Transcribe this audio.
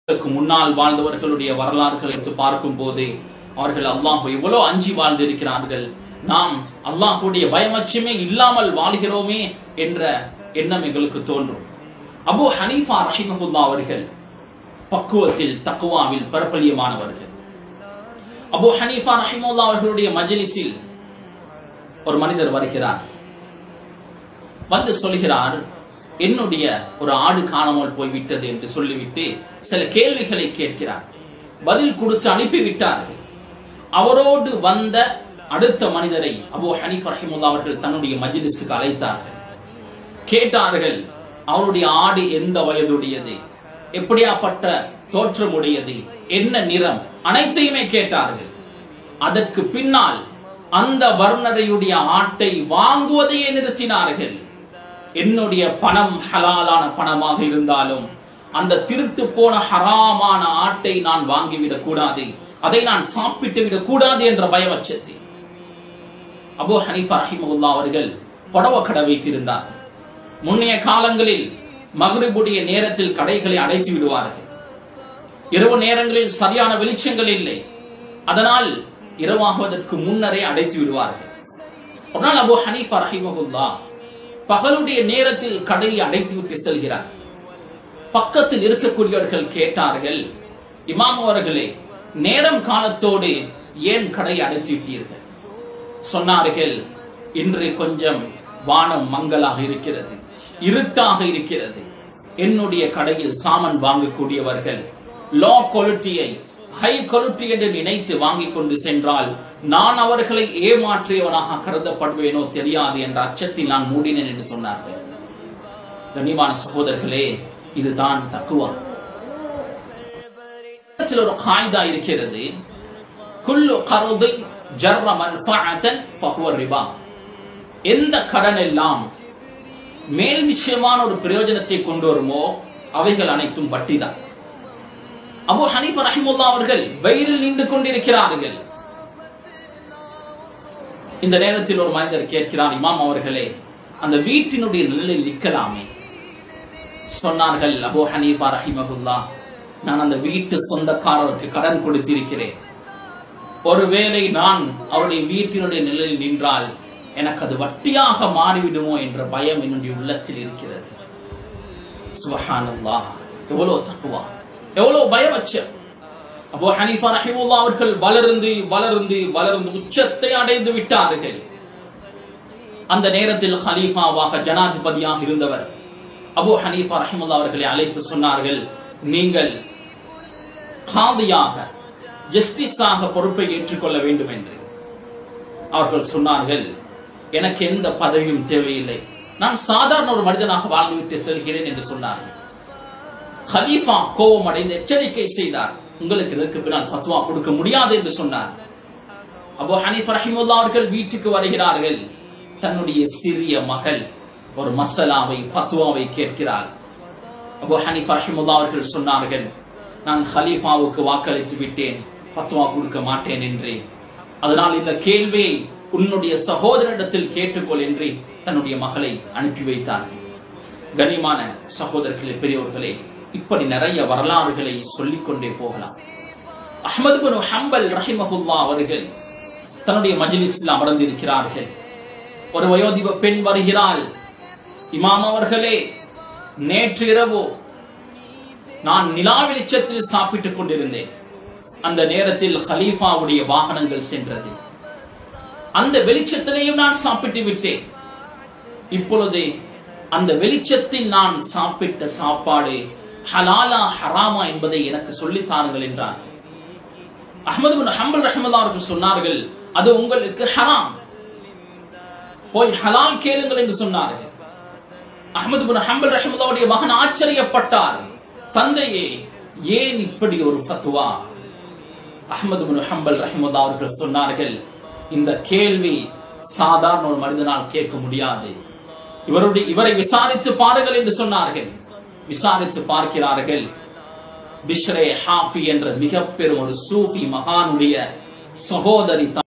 இதற்கு முன்னால் வாழ்ந்தவர்களுடைய வரலாறுகள் எடுத்து பார்க்கும் போது அவர்கள் அல்லாஹ் எவ்வளவு அஞ்சி வாழ்ந்திருக்கிறார்கள் நாம் அல்லாஹுடைய பயமச்சமே இல்லாமல் வாழ்கிறோமே என்ற எண்ணம் எங்களுக்கு தோன்றும் அபு ஹனீஃபா ரஹிமஹுல்லா அவர்கள் பக்குவத்தில் தக்குவாவில் பரப்பலியமானவர்கள் அபு ஹனீஃபா ரஹிமுல்லா அவர்களுடைய மஜ்லிஸில் ஒரு மனிதர் வருகிறார் வந்து சொல்கிறார் என்னுடைய ஒரு ஆடு காணாமல் போய்விட்டது என்று சொல்லிவிட்டு சில கேள்விகளை கேட்கிறார் பதில் கொடுத்து அனுப்பிவிட்டார்கள் அவரோடு வந்த அடுத்த மனிதரை அபு ஹனீஃப் ரஹிமுல்லா அவர்கள் தன்னுடைய மஜ்லிஸுக்கு அழைத்தார்கள் கேட்டார்கள் அவருடைய ஆடு எந்த வயதுடையது எப்படியாப்பட்ட தோற்றமுடையது என்ன நிறம் அனைத்தையுமே கேட்டார்கள் அதற்கு பின்னால் அந்த வர்ணரையுடைய ஆட்டை வாங்குவதையே நிறுத்தினார்கள் என்னுடைய பணம் ஹலாலான பணமாக இருந்தாலும் அந்த திருட்டு போன ஹராமான ஆட்டை நான் வாங்கிவிடக் கூடாது அதை நான் சாப்பிட்டு விடக் கூடாது என்ற பயவச்சத்தில் அபு ஹனீஃபா ரஹிமவுல்லா அவர்கள் புடவ கடை வைத்திருந்தார் முன்னைய காலங்களில் மகரிபுடைய நேரத்தில் கடைகளை அடைத்து விடுவார்கள் இரவு நேரங்களில் சரியான வெளிச்சங்கள் இல்லை அதனால் இரவாகுவதற்கு முன்னரே அடைத்து விடுவார்கள் ஒரு நாள் அபு ஹனீஃபா ரஹிமகுல்லா பகலுடைய நேரத்தில் கடையை அடைத்து விட்டு செல்கிறார் பக்கத்தில் இருக்கக்கூடியவர்கள் கேட்டார்கள் இமாம் அவர்களே நேரம் காலத்தோடு ஏன் கடையை அடைத்து விட்டீர்கள் சொன்னார்கள் இன்று கொஞ்சம் வானம் மங்கலாக இருக்கிறது இருட்டாக இருக்கிறது என்னுடைய கடையில் சாமன் வாங்கக்கூடியவர்கள் லோ குவாலிட்டியை ஹை குவாலிட்டி என்று நினைத்து வாங்கிக் கொண்டு சென்றால் நான் அவர்களை ஏமாற்றியவனாக கருதப்படுவேனோ தெரியாது என்ற அச்சத்தில் நான் மூடினேன் என்று சொன்னார்கள் கண்ணியமான சகோதரர்களே இதுதான் தக்குவா ஒரு காய்தா இருக்கிறது குல்லு கருதை ஜர்ர மன்ஃபஅத்தன் ஃபஹுவ ரிபா எந்த கடன் எல்லாம் மேல் நிச்சயமான ஒரு பிரயோஜனத்தை கொண்டு வருமோ அவைகள் அனைத்தும் வட்டிதான் அபு ஹனீஃபா ரஹிமுல்லா அவர்கள் வெயிலில் நின்று கொண்டிருக்கிறார்கள் இந்த நேரத்தில் ஒரு மனிதர் கேட்கிறார் இமாம் அவர்களே அந்த வீட்டினுடைய நிழலில் நிற்கலாமே சொன்னார்கள் அபு ஹனீஃபா ரஹிமகுல்லா நான் அந்த வீட்டு சொந்தக்காரருக்கு கடன் கொடுத்திருக்கிறேன் ஒருவேளை நான் அவருடைய வீட்டினுடைய நிலையில் நின்றால் எனக்கு அது வட்டியாக மாறிவிடுமோ என்ற பயம் என்னுடைய உள்ளத்தில் இருக்கிறது சுபஹானல்லாஹ் எவ்வளவு தக்குவா எவ்வளவு பயமச்சம் அப்போ ஹனீஃபா ரஹிமுல்லா அவர்கள் வளர்ந்து வளர்ந்து வளர்ந்து உச்சத்தை அடைந்து விட்டார்கள் அந்த நேரத்தில் ஹலீஃபாவாக ஜனாதிபதியாக இருந்தவர் அபு ஹனீஃபா ரஹிமுல்லா அவர்களை அழைத்து சொன்னார்கள் நீங்கள் காதியாக ஜஸ்டிஸாக பொறுப்பை ஏற்றுக்கொள்ள வேண்டும் என்று அவர்கள் சொன்னார்கள் எனக்கு எந்த பதவியும் தேவையில்லை நான் சாதாரண ஒரு மனிதனாக வாழ்ந்துவிட்டு செல்கிறேன் என்று சொன்னார்கள் ஹலீஃபா கோபம் அடைந்து எச்சரிக்கை செய்தார் உங்களுக்கு இதற்கு பின்னால் பத்துவா கொடுக்க முடியாது என்று சொன்னார் அபு ஹனீஃப் ரஹிமுல்லா அவர்கள் வீட்டுக்கு வருகிறார்கள் தன்னுடைய சிறிய மகள் ஒரு மசலாவை பத்துவாவை கேட்கிறார் அபு ஹனீஃப் ரஹிமுல்லா அவர்கள் சொன்னார்கள் நான் ஹலீஃபாவுக்கு வாக்களித்து விட்டேன் பத்துவா கொடுக்க மாட்டேன் என்று அதனால் இந்த கேள்வியை உன்னுடைய சகோதரிடத்தில் கேட்டுக்கொள் என்று தன்னுடைய மகளை அனுப்பி வைத்தார்கள் கனிமான சகோதரர்களே பெரியவர்களே இப்படி நிறைய வரலாறுகளை சொல்லிக் கொண்டே போகலாம் அஹமது பின் ஹம்பல் ரஹிமஹுல்லா அவர்கள் தன்னுடைய மஜ்லிஸில் அமர்ந்திருக்கிறார்கள் ஒரு வயோதிப பெண் வருகிறாள் இமாம் அவர்களே நேற்று இரவு நான் நிலா வெளிச்சத்தில் சாப்பிட்டுக் கொண்டிருந்தேன் அந்த நேரத்தில் ஹலீஃபாவுடைய வாகனங்கள் சென்றது அந்த வெளிச்சத்திலேயும் நான் சாப்பிட்டு விட்டேன் இப்பொழுது அந்த வெளிச்சத்தில் நான் சாப்பிட்ட சாப்பாடு ஹலாலா ஹராமா என்பதை எனக்கு சொல்லித்தாருங்கள் என்றார் அஹமது பின் ஹம்பல் ரஹமல்லா அவர்கள் சொன்னார்கள் அது உங்களுக்கு ஹராம் போய் ஹலால் கேளுங்கள் என்று சொன்னார்கள் அஹமது பின் ஹம்பல் ரஹமல்லாவுடைய மகன் ஆச்சரியப்பட்டார் தந்தையே ஏன் இப்படி ஒரு பத்துவா அஹமது பின் ஹம்பல் ரஹமல்லா அவர்கள் சொன்னார்கள் இந்த கேள்வி சாதாரண ஒரு மனிதனால் கேட்க முடியாது இவருடைய இவரை விசாரித்து பாருங்கள் என்று சொன்னார்கள் விசாரித்து பார்க்கிறார்கள் பிஷ்ரே ஹாஃபி என்ற மிக பெரும் ஒரு சூஃபி மகானுடைய சகோதரி